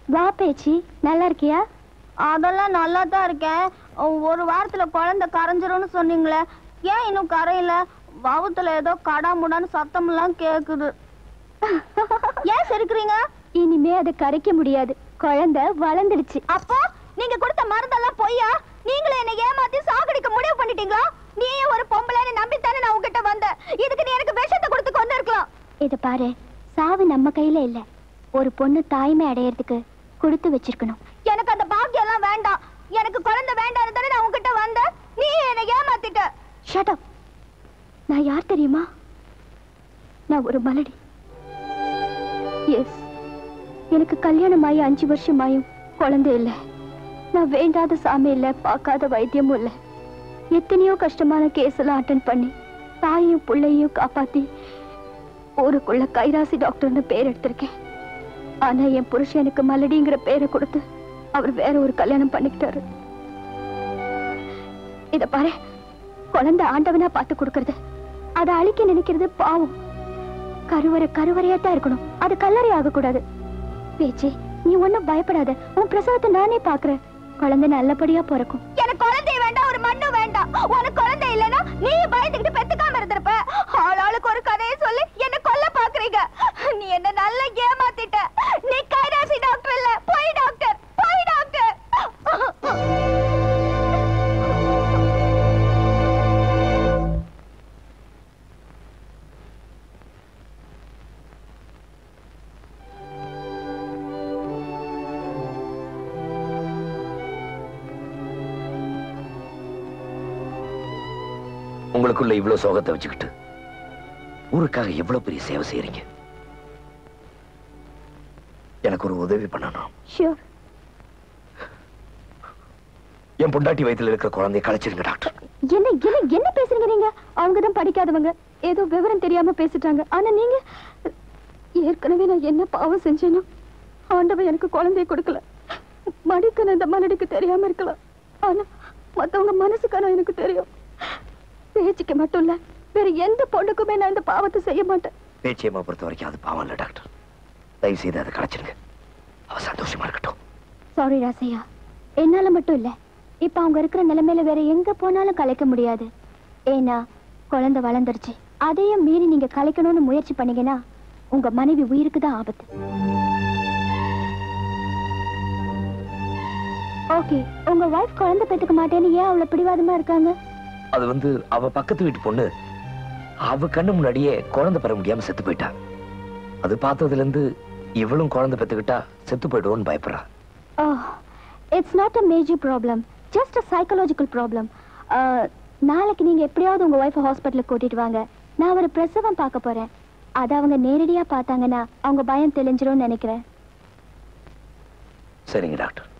வா பேச்சி நல்லா இருக்கியா அதெல்லாம் நல்லா தான் இருக்கேன் ஒரு வாரத்துல குழந்தை கரைஞ்சிரும்னு சொன்னீங்களே ஏன் இன்னும் கரையில வவுத்துல ஏதோ கடாமுடான்னு சத்தம் எல்லாம் கேக்குது ஏன் சிரிக்கிறீங்க இனிமே அதை கரைக்க முடியாது குழந்தை வளர்ந்துடுச்சு அப்போ நீங்க கொடுத்த மருந்தெல்லாம் பொய்யா நீங்களே என்ன ஏமாத்தி சாகடிக்க முடிவு பண்ணிட்டீங்களா நீயே ஒரு பொம்பளைன்னு நம்பித்தானே நான் உங்ககிட்ட வந்தேன் இதுக்கு நீ எனக்கு விஷத்தை கொடுத்து கொண்டு இருக்கலாம் இத பாரு சாவு நம்ம கையில இல்ல ஒரு பொண்ணு தாய்மை அடையறதுக்கு கொடுத்து வச்சிருக்கணும் எனக்கு அந்த பாக்கியம் எல்லாம் வேண்டாம் எனக்கு குழந்தை வேண்டாம் தானே நான் உங்ககிட்ட வந்தேன் நீ என்ன ஏமாத்திட்ட ஷட் அப் நான் யார் தெரியுமா நான் ஒரு மலடி எஸ் எனக்கு கல்யாணம் ஆகி அஞ்சு வருஷம் ஆயும் குழந்தை இல்ல நான் வேண்டாத சாமி இல்ல பார்க்காத வைத்தியமும் இல்ல எத்தனையோ கஷ்டமான கேஸ் எல்லாம் அட்டன் பண்ணி தாயையும் பிள்ளையும் காப்பாத்தி ஊருக்குள்ள கைராசி டாக்டர்னு பேர் எடுத்திருக்கேன் ஆனா என் புருஷன் எனக்கு மலடிங்கிற பேரை கொடுத்து அவர் வேற ஒரு கல்யாணம் பண்ணிக்கிட்டாரு இத பாரு குழந்தை ஆண்டவனா பார்த்து கொடுக்கறது அதை அழிக்க நினைக்கிறது பாவம் கருவறை கருவறையா தான் இருக்கணும் அது கல்லறை ஆகக்கூடாது பேச்சு நீ ஒண்ணும் பயப்படாத உன் பிரசவத்தை நானே பாக்குறேன் குழந்தை நல்லபடியா பிறக்கும் எனக்கு குழந்தை வேண்டாம் ஒரு மண்ணும் வேண்டாம் உனக்கு குழந்தை இல்லைன்னா நீ பயந்துகிட்டு பெத்துக்காம இருந்திருப்ப ஆளாளுக்கு ஒரு கதையை சொல்லி என்ன கொல்ல பாக்குறீங்க நீ என்ன நல்லா ஏமாத்திட்ட நீ கைராசி டாக்டர் இல்ல போய் டாக்டர் போய் டாக்டர் உங்களுக்குள்ள இவ்வளவு சோகத்தை வச்சுக்கிட்டு ஊருக்காக எவ்வளவு பெரிய சேவை செய்யறீங்க எனக்கு ஒரு உதவி பண்ணணும் ஷியோர் என் பொண்டாட்டி வயித்துல இருக்கிற குழந்தைய கலைச்சிருங்க டாக்டர் என்ன என்ன என்ன பேசுறீங்க நீங்க அவங்க தான் படிக்காதவங்க ஏதோ விவரம் தெரியாம பேசிட்டாங்க ஆனா நீங்க ஏற்கனவே நான் என்ன பாவம் செஞ்சேனோ ஆண்டவன் எனக்கு குழந்தைய கொடுக்கல மடிக்கன இந்த மலடிக்கு தெரியாம இருக்கலாம் ஆனா மத்தவங்க மனசுக்கான எனக்கு தெரியும் பேச்சுக்கு மட்டும் இல்ல வேற எந்த பொண்ணுக்குமே நான் இந்த பாவத்தை செய்ய மாட்டேன் பேச்சியம்மா பொறுத்த வரைக்கும் அது பாவம் இல்ல டாக்டர் தயவு செய்து அதை கலைச்சிருங்க அவ சந்தோஷமா இருக்கட்டும் சாரி ராசையா என்னால மட்டும் இல்ல இப்ப அவங்க இருக்கிற நிலைமையில வேற எங்க போனாலும் கலைக்க முடியாது ஏன்னா குழந்தை வளர்ந்துருச்சு அதையும் மீறி நீங்க கலைக்கணும்னு முயற்சி பண்ணீங்கன்னா உங்க மனைவி உயிருக்கு தான் ஆபத்து ஓகே உங்க வைஃப் குழந்தை பெத்துக்க மாட்டேன்னு ஏன் அவ்வளவு பிடிவாதமா இருக்காங்க அது வந்து அவ பக்கத்து வீட்டு பொண்ணு அவ கண்ணு முன்னாடியே குழந்தை பெற முடியாம செத்து போயிட்டா அது பார்த்ததுல இருந்து இவளும் குழந்தை பெத்துக்கிட்டா செத்து போயிடுவோன்னு பயப்படுறா it's not a major problem just a psychological problem நாளைக்கு நீங்க எப்படியாவது உங்க ஒய்ஃபை ஹாஸ்பிட்டலுக்கு கூட்டிட்டு வாங்க நான் ஒரு பிரசவம் பார்க்க போறேன் அதை அவங்க நேரடியா பார்த்தாங்கன்னா அவங்க பயம் தெளிஞ்சிரும்னு நினைக்கிறேன் சரிங்க டாக்டர்